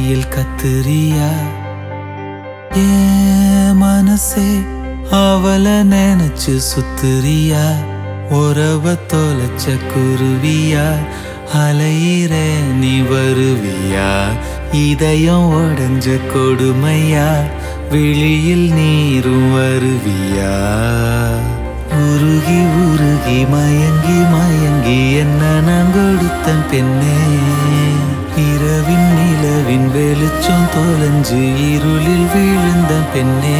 வழியில் கத்துறியா ஏ மனசே அவள நினைச்சு சுத்துறியா உறவ தொலைச்ச குருவியா அலையிற நீ வருவியா இதயம் உடஞ்ச கொடுமையா விழியில் நீரும் வருவியா உருகி உருகி மயங்கி மயங்கி என்ன நான் கொடுத்தன் பெண்ணே இரவின் நிலவின் வெளிச்சம் தொலைஞ்சு இருளில் விழுந்த பெண்ணே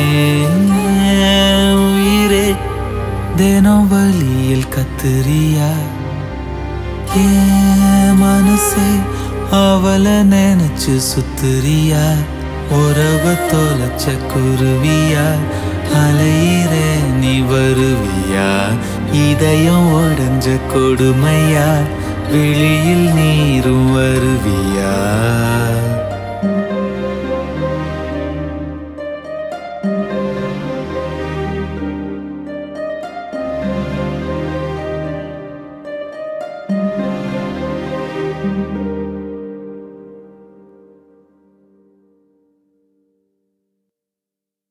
உயிரே தினம் வழியில் கத்துறியா ஏ மனசே அவள நினைச்சு சுத்துறியா உறவ தொலைச்ச குருவியா அலையிற நீ வருவியா இதயம் உடஞ்ச கொடுமையா விழியில் நீரும் வருவியா